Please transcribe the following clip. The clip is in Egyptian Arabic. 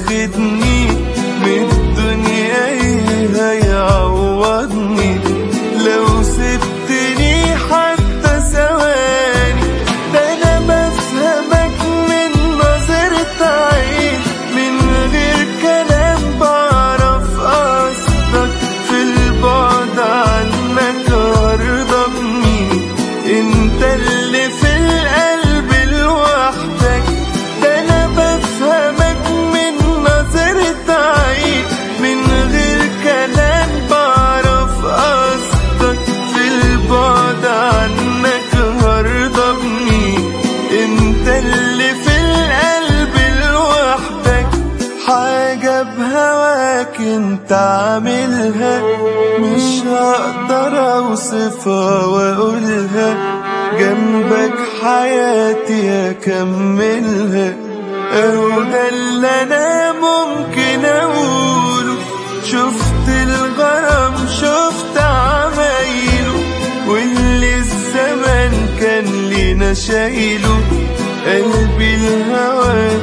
واخدني من الدنيا ايه هيعوضني لو سبتني حتى ثواني ده انا بفهمك من نظرة عين من غير كلام بعرف قصدك في البعد عنك هرضى بمين انت اللي في القلب لوحدك ده انا بفهمك من نظرة عين من غير كلام بعرف قصدك في البعد عنك هرضى بمين انت اللي في القلب لوحدك حاجة بهواك انت عاملها مش هقدر اوصفها واقولها جنبك حياتي اكملها اهو ده اللي انا ممكن اقوله شفت الغرام شفت عمايله واللي الزمن كان لينا شايله قلبي الهوى